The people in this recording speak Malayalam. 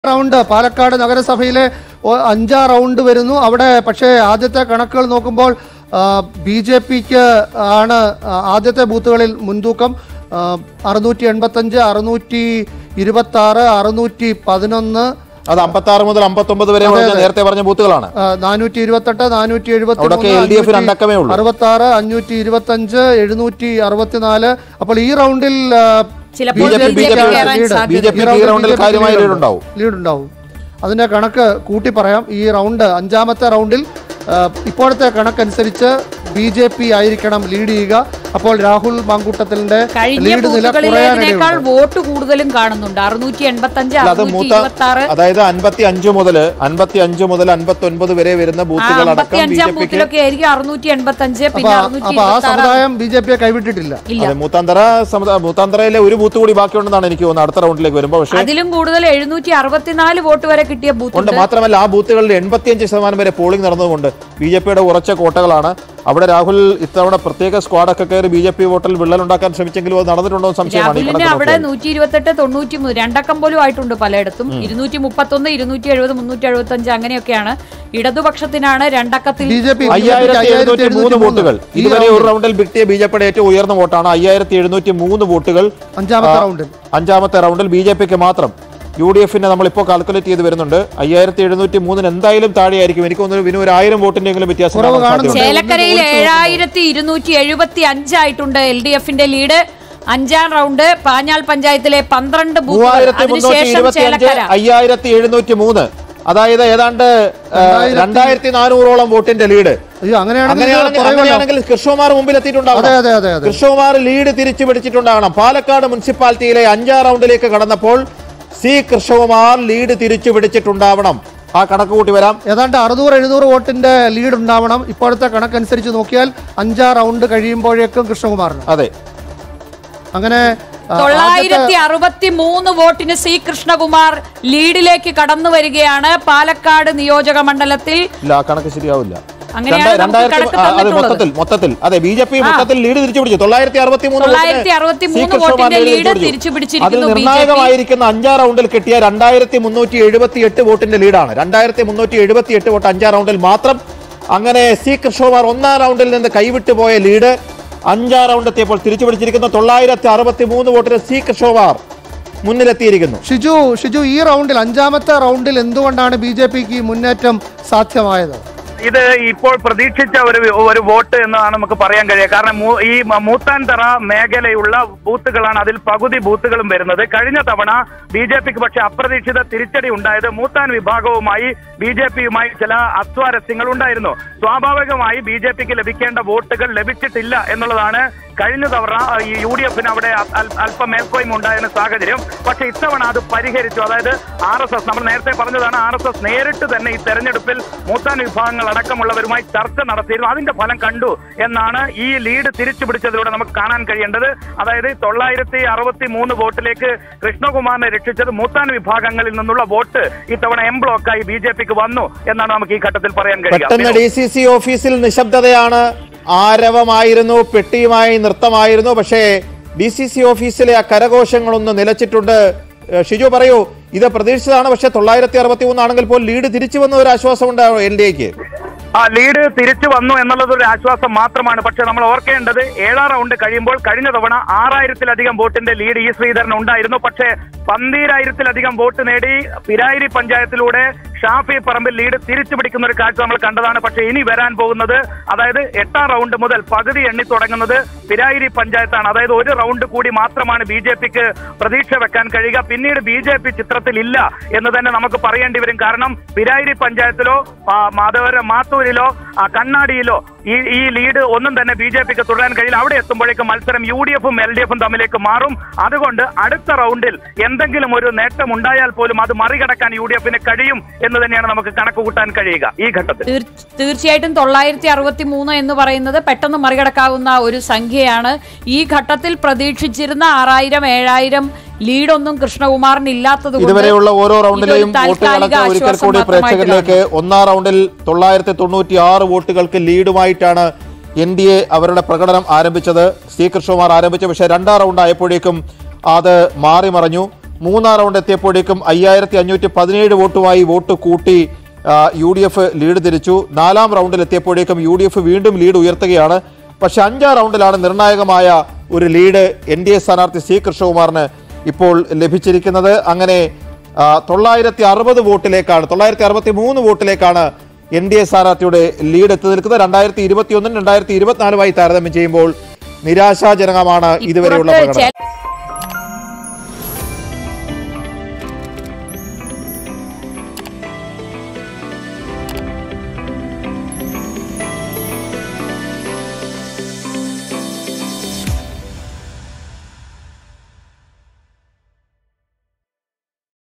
റൗണ്ട് പാലക്കാട് നഗരസഭയിലെ ഒ- അഞ്ചാം റൗണ്ട് വരുന്നു അവിടെ പക്ഷേ ആദ്യത്തെ കണക്കുകൾ നോക്കുമ്പോൾ ബി ജെ പിക്ക് ആണ് ആ, ആദ്യത്തെ ബൂത്തുകളിൽ മുൻതൂക്കം അറുന്നൂറ്റി എൺപത്തഞ്ച് അറുന്നൂറ്റി ഇരുപത്തി ആറ് അറുന്നൂറ്റി പതിനൊന്ന് അത് അമ്പത്തി ആറ് മുതൽ അമ്പത്തൊമ്പത് വരെ ഉള്ള ഞാൻ നേരത്തെ പറഞ്ഞ ബൂത്തുകളാണ് നാനൂറ്റി ഇരുപത്തെട്ട് നാനൂറ്റി എഴുപത്തി അവിടെയൊക്കെ LDF ന് രണ്ടക്കമേ ഉള്ളൂ. അറുപത്തി ആറ് അഞ്ഞൂറ്റി ഇരുപത്തി അഞ്ച് എഴുന്നൂറ്റി അറുപത്തിനാല് അപ്പോൾ ഈ റൗണ്ടിൽ ആ, ചിലപ്പോൾ BJP BJP ക്കാണ് കയറാൻ ലീഡ്. സാധ്യത. BJP ക്ക് ഈ റൗണ്ടിൽ കാര്യമായ ലീഡ് ഉണ്ടാവും. ലീഡ് ഉണ്ടാവും അതിന്റെ കണക്ക് കൂട്ടി പറയാം ഈ റൗണ്ട് അഞ്ചാമത്തെ റൗണ്ടിൽ ആ, ഇപ്പോഴത്തെ കണക്കനുസരിച്ച് ബി ജെ പി ആയിരിക്കണം ലീഡ് ചെയ്യുക അപ്പോൾ രാഹുൽ മാങ്കൂട്ടത്തിന്റെ കഴിഞ്ഞ ലീഡ് നില ബൂത്തുകളിലേതിനേക്കാൾ കുറയാനിടയുണ്ട് വോട്ട് കൂടുതലും കാണുന്നുണ്ട് അറുന്നൂറ്റി എൺപത്തി അഞ്ച് അല്ല, അത് അറുന്നൂറ്റി മൂത്ത ഇരുപത്തി ആറ് അതായത് അൻപത്തി അഞ്ച് മുതൽ അൻപത്തി അഞ്ച് മുതൽ അൻപത്തി ഒൻപത് വരെ വരുന്ന ബൂത്തുകൾ അമ്പത്തി അടക്കം ബി അഞ്ചാം ജെ പിക്ക് ബൂത്തിലൊക്കെ ആയിരിക്കും അറുന്നൂറ്റി എൺപത്തി അഞ്ച് അപ്പൊ പിന്നെ അറുന്നൂറ്റി അപ്പൊ ആ ഇരുപത്തി ആറ് സമുദായം ബി ജെ പിയെ കൈവിട്ടിട്ടില്ല ഇല്ല അതെ മൂത്താന്തറ സമുദായ മൂത്താന്തറയിലെ ഒരു ബൂത്ത് കൂടി ബാക്കിയുണ്ടെന്നാണ് എനിക്ക് തോന്നുന്നത് അടുത്ത റൗണ്ടിലേക്ക് വരുമ്പോൾ പക്ഷേ അതിലും കൂടുതൽ എഴുന്നൂറ്റി അറുപത്തിനാല് വോട്ട് വരെ കിട്ടിയ ബൂത്ത് ഉണ്ട് മാത്രമല്ല ആ ബൂത്തുകളിൽ എൺപത്തിയഞ്ച് ശതമാനം വരെ പോളിംഗ് നടന്നതുകൊണ്ട് ബി ജെ പിയുടെ ഉറച്ച കോട്ടകളാണ് അവിടെ രാഹുൽ ഇത്തവണ പ്രത്യേക സ്ക്വാഡൊക്കെ കയറി ബി ജെ പി വോട്ടിൽ വിള്ളലുണ്ടാക്കാൻ ശ്രമിച്ചെങ്കിലും അത് നടന്നിട്ടുണ്ടോ എന്ന് സംശയമാണ് ഈ രാഹുലിന് കണക്ക് അവിടെ നോക്കിയാൽ. നൂറ്റി ഇരുപത്തെട്ട് തൊണ്ണൂറ്റി മൂന്ന് രണ്ടക്കം പോലും ആയിട്ടുണ്ട് പലയിടത്തും ഇരുന്നൂറ്റി മുപ്പത്തൊന്ന് ഇരുന്നൂറ്റി എഴുപത് മുന്നൂറ്റി എഴുപത്തി അഞ്ച് അങ്ങനെയൊക്കെയാണ് ഇടതുപക്ഷത്തിനാണ് രണ്ടക്കത്തിൽ ബി ജെ പി അയ്യായിരത്തി എഴുന്നൂറ്റി മൂന്ന് വോട്ടുകൾ ഇതുവരെ ഒരു റൗണ്ടിൽ കിട്ടിയ ബി ജെ പിയുടെ ഏറ്റവും ഉയർന്ന വോട്ടാണ് അയ്യായിരത്തി എഴുന്നൂറ്റി മൂന്ന് വോട്ടുകൾ അഞ്ചാമത്തെ റൗണ്ടിൽ അഞ്ചാമത്തെ റൗണ്ടിൽ ബി ജെ പിക്ക് മാത്രം യു ഡി എഫിനെ നമ്മളിപ്പോൾ കാൽക്കുലേറ്റ് ചെയ്ത് വരുന്നുണ്ട് അയ്യായിരത്തി എഴുന്നൂറ്റി മൂന്നിന് എന്തായാലും താഴെയായിരിക്കും എനിക്ക് തോന്നുന്നു വിനു ഒരു ആയിരം വോട്ടിന്റെങ്കിലും വ്യത്യാസം കുറവ് കാണാൻ കാണുന്നുണ്ട്. സാധ്യതയുണ്ട്. ചേലക്കരയിൽ ഒന്ന് നോക്കി ഏഴായിരത്തി ഇരുന്നൂറ്റി എഴുപത്തി അഞ്ചായിട്ടുണ്ട് എൽ ഡി എഫിന്റെ ലീഡ് അഞ്ചാം റൗണ്ട് പാഞ്ഞാൾ പഞ്ചായത്തിലെ പന്ത്രണ്ട് ബൂത്തുകൾ മൂവായിരത്തി മുന്നൂറ്റി അതിനുശേഷം ഇരുപത്തി അഞ്ച് ചേലക്കര അയ്യായിരത്തി എഴുന്നൂറ്റി മൂന്ന് അതായത് ഏതാണ്ട് രണ്ടായിരത്തി- രണ്ടായിരത്തി നാനൂറോളം വോട്ടിന്റെ ലീഡ് അയ്യോ അങ്ങനെയാണെങ്കിൽ ഇത് അങ്ങനെയാണെങ്കിൽ കുറയുമല്ലോ. അങ്ങനെയാണെങ്കിൽ കൃഷ്ണകുമാർ മുമ്പിൽ അതെ എത്തിയിട്ടുണ്ടാവും അതെ അതെ അതെ കൃഷ്ണകുമാർ ലീഡ് തിരിച്ചു പിടിച്ചിട്ടുണ്ടാകണം പാലക്കാട് മുനിസിപ്പാലിറ്റിയിലെ അഞ്ചാം റൗണ്ടിലേക്ക് കടന്നപ്പോൾ സി കൃഷ്ണകുമാർ ലീഡ് തിരിച്ചു പിടിച്ചിട്ടുണ്ടാവണം ആ കണക്ക് കൂട്ടി വരാം ഏതാണ്ട് അറുന്നൂറ് എഴുന്നൂറ് വോട്ടിന്റെ ലീഡ് ഉണ്ടാവണം ഇപ്പോഴത്തെ കണക്കനുസരിച്ച് നോക്കിയാൽ അഞ്ചാം റൗണ്ട് കഴിയുമ്പോഴേക്കും കൃഷ്ണകുമാറിന് അതെ അങ്ങനെ ആ, തൊള്ളായിരത്തി ആദ്യത്തെ- അറുപത്തി മൂന്ന് വോട്ടിന് സി കൃഷ്ണകുമാർ ലീഡിലേക്ക് കടന്നു വരികയാണ് പാലക്കാട് നിയോജക മണ്ഡലത്തിൽ ഇല്ല ആ കണക്ക് ശരിയാവില്ല അങ്ങനെയാണ് രണ്ടാ- നമുക്ക് രണ്ടായിരത്തി കണക്ക് ആ, അതെ തന്നിട്ടുള്ളത്. മൊത്തത്തിൽ മൊത്തത്തിൽ അതെ ബി ജെ പി മൊത്തത്തിൽ ലീഡ് തിരിച്ചു പിടിച്ചു തൊള്ളായിരത്തി അറുപത്തി മൂന്ന് തൊള്ളായിരത്തി അറുപത്തി മൂന്ന് വോട്ടിന്റെ ലീഡ് തിരിച്ചു അതിൽ പിടിച്ചിരിക്കുന്നു ബി ജെ പി നിർണായകമായിരിക്കുന്ന അഞ്ചാം റൗണ്ടിൽ കിട്ടിയ രണ്ടായിരത്തി മുന്നൂറ്റി എഴുപത്തി എട്ട് വോട്ടിന്റെ ലീഡാണ് രണ്ടായിരത്തി മുന്നൂറ്റി എഴുപത്തി എട്ട് വോട്ട് അഞ്ചാം റൗണ്ടിൽ മാത്രം അങ്ങനെ സി കൃഷ്ണകുമാർ ഒന്നാം റൗണ്ടിൽ നിന്ന് കൈവിട്ടു പോയ ലീഡ് അഞ്ചാം റൗണ്ട് എത്തിയപ്പോൾ തിരിച്ചു പിടിച്ചിരിക്കുന്ന തൊള്ളായിരത്തി അറുപത്തി മൂന്ന് വോട്ടിന് സി കൃഷ്ണകുമാർ മുന്നിലെത്തിയിരിക്കുന്നു ഷിജു ഷിജു ഈ റൗണ്ടിൽ അഞ്ചാമത്തെ റൗണ്ടിൽ എന്തുകൊണ്ടാണ് ബി ജെ പിക്ക് മുന്നേറ്റം സാധ്യമായത് ഇത് ഇപ്പോൾ പ്രതീക്ഷിച്ച ഒരു ഒരു വോട്ട് എന്നാണ് നമുക്ക് പറയാൻ കഴിയുക കാരണം മൂ- ഈ മ- മൂത്താൻതറ മേഖലയുള്ള ബൂത്തുകളാണ് അതിൽ പകുതി ബൂത്തുകളും വരുന്നത് കഴിഞ്ഞ തവണ ബി ജെ പിക്ക് പക്ഷെ അപ്രതീക്ഷിത തിരിച്ചടി ഉണ്ടായത് മൂത്താൻ വിഭാഗവുമായി ബി ജെ പിയുമായി ചില അസ്വാരസ്യങ്ങൾ ഉണ്ടായിരുന്നു സ്വാഭാവികമായി ബി ജെ പിക്ക് ലഭിക്കേണ്ട വോട്ടുകൾ ലഭിച്ചിട്ടില്ല എന്നുള്ളതാണ് കഴിഞ്ഞ തവണ ആ, ഈ യു ഡി എഫിന് അവിടെ അ- അൽ- അല്പം മേൽക്കോയ്മ ഉണ്ടായിരുന്ന സാഹചര്യം പക്ഷെ ഇത്തവണ അത് പരിഹരിച്ചു അതായത് ആർ എസ് എസ് നമ്മൾ നേരത്തെ പറഞ്ഞതാണ് ആർ എസ് എസ് നേരിട്ട് തന്നെ ഈ തെരഞ്ഞെടുപ്പിൽ മൂത്താൻ വിഭാഗങ്ങൾ അടക്കമുള്ളവരുമായി ചർച്ച നടത്തിയിരുന്നു അതിന്റെ ഫലം കണ്ടു എന്നാണ് ഈ ലീഡ് തിരിച്ചു പിടിച്ചതിലൂടെ നമുക്ക് കാണാൻ കഴിയേണ്ടത് അതായത് തൊള്ളായിരത്തി അറുപത്തി മൂന്ന് വോട്ടിലേക്ക് കൃഷ്ണകുമാറിനെ രക്ഷിച്ചത് മൂത്താൻ വിഭാഗങ്ങളിൽ നിന്നുള്ള വോട്ട് ഇത്തവണ എം ബ്ലോക്കായി ബി ജെ പിക്ക് വന്നു എന്നാണ് നമുക്ക് ഈ ഘട്ടത്തിൽ പറയാൻ പെട്ടെന്ന് കഴിയുക ഡി സി സി ഓഫീസിൽ നിശബ്ദതയാണ് ആരവമായിരുന്നു പെട്ടിയുമായി നൃത്തമായിരുന്നു പക്ഷേ ഡി സി സി ഓഫീസിലെ ആ കരഘോഷങ്ങളൊന്ന് നിലച്ചിട്ടുണ്ട് ഏഹ് ഷിജു പറയൂ ഇത് പ്രതീക്ഷിച്ചതാണ് പക്ഷേ തൊള്ളായിരത്തി അറുപത്തി മൂന്നാണെങ്കിൽ പോലും ലീഡ് തിരിച്ചു വന്ന ഒരു ആശ്വാസമുണ്ട് എൻ ഡി എക്ക് ആ ലീഡ് തിരിച്ചു വന്നു എന്നുള്ളത് ഒരു ആശ്വാസം മാത്രമാണ് പക്ഷെ നമ്മൾ ഓർക്കേണ്ടത് ഏഴാം റൗണ്ട് കഴിയുമ്പോൾ കഴിഞ്ഞ തവണ ആറായിരത്തിലധികം വോട്ടിന്റെ ലീഡ് ഈ ശ്രീധരൻ ഉണ്ടായിരുന്നു പക്ഷേ പന്തീരായിരത്തിലധികം വോട്ട് നേടി പിരായിരി പഞ്ചായത്തിലൂടെ ഷാഫി പറമ്പിൽ ലീഡ് തിരിച്ചു പിടിക്കുന്ന ഒരു കാഴ്ച നമ്മൾ കണ്ടതാണ് പക്ഷേ ഇനി വരാൻ പോകുന്നത് അതായത് എട്ടാം റൗണ്ട് മുതൽ പകുതി എണ്ണി തുടങ്ങുന്നത് പിരായിരി പഞ്ചായത്താണ് അതായത് ഒരു റൗണ്ട് കൂടി മാത്രമാണ് ബി ജെ പിക്ക് പ്രതീക്ഷ വെക്കാൻ കഴിയുക പിന്നീട് ബി ജെ പി ചിത്രത്തിൽ ഇല്ല എന്ന് തന്നെ നമുക്ക് പറയേണ്ടി വരും കാരണം പിരായിരി പഞ്ചായത്തിലോ ആ, മാധവര മാത്തൂരിലോ ആ, കണ്ണാടിയിലോ ഈ ഈ ലീഡ് ഒന്നും തന്നെ ബി ജെ പിക്ക് തുടരാൻ കഴിയില്ല അവിടെ എത്തുമ്പോഴേക്കും മത്സരം യു ഡി എഫും എൽ ഡി എഫും തമ്മിലേക്ക് മാറും അതുകൊണ്ട് അടുത്ത റൗണ്ടിൽ എന്തെങ്കിലും ഒരു നേട്ടം ഉണ്ടായാൽ പോലും അത് മറികടക്കാൻ യു ഡി എഫിന് കഴിയും എന്ന് തന്നെയാണ് നമുക്ക് കണക്ക് കൂട്ടാൻ കഴിയുക ഈ ഘട്ടത്തിൽ തീർ- തീർച്ചയായിട്ടും തൊള്ളായിരത്തി അറുപത്തി മൂന്ന് എന്ന് പറയുന്നത് പെട്ടെന്ന് മറികടക്കാവുന്ന ഒരു സംഖ്യയാണ് ഈ ഘട്ടത്തിൽ പ്രതീക്ഷിച്ചിരുന്ന ആറായിരം ഏഴായിരം ലീഡൊന്നും കൃഷ്ണകുമാറിന് ഇല്ലാത്തത് ഇതുവരെയുള്ള ഓരോ റൗണ്ടിലെയും ഇതൊരു വോട്ടുകളൊക്കെ താൽക്കാലിക ഒരിക്കൽ ആശ്വാസം കൂടി മാത്രമായിട്ട് പ്രേക്ഷകരിലേക്ക് ഒന്നാം റൗണ്ടിൽ തൊള്ളായിരത്തി തൊണ്ണൂറ്റി ആറ് വോട്ടുകൾക്ക് ലീഡുമായിട്ടാണ് എൻ ഡി എ അവരുടെ പ്രകടനം ആരംഭിച്ചത് സി കൃഷ്ണകുമാർ ആരംഭിച്ചു പക്ഷേ രണ്ടാം റൗണ്ട് ആയപ്പോഴേക്കും അത് മാറി മറഞ്ഞു മൂന്നാം റൗണ്ട് എത്തിയപ്പോഴേക്കും അയ്യായിരത്തി അഞ്ഞൂറ്റി പതിനേഴ് വോട്ടുമായി വോട്ട് കൂട്ടി ആ, യു ഡി എഫ് ലീഡ് തിരിച്ചു നാലാം റൗണ്ടിൽ എത്തിയപ്പോഴേക്കും യു ഡി എഫ് വീണ്ടും ലീഡ് ഉയർത്തുകയാണ് പക്ഷെ അഞ്ചാം റൗണ്ടിലാണ് നിർണായകമായ ഒരു ലീഡ് എൻ ഡി എ സ്ഥാനാർത്ഥി സി കൃഷ്ണകുമാറിന് ഇപ്പോൾ ലഭിച്ചിരിക്കുന്നത് അങ്ങനെ ആ, തൊള്ളായിരത്തി അറുപത് വോട്ടിലേക്കാണ് തൊള്ളായിരത്തി അറുപത്തി മൂന്ന് വോട്ടിലേക്കാണ് എൻ ഡി എ സ്ഥാനാർത്ഥിയുടെ ലീഡ് എത്തി നിൽക്കുന്നത് രണ്ടായിരത്തി ഇരുപത്തി ഒന്നും രണ്ടായിരത്തി ഇരുപത്തിനാലുമായി താരതമ്യം ചെയ്യുമ്പോൾ നിരാശാജനകമാണ് ഇതുവരെയുള്ള ഇപ്പുറത്ത് പ്രകടനം ചെ-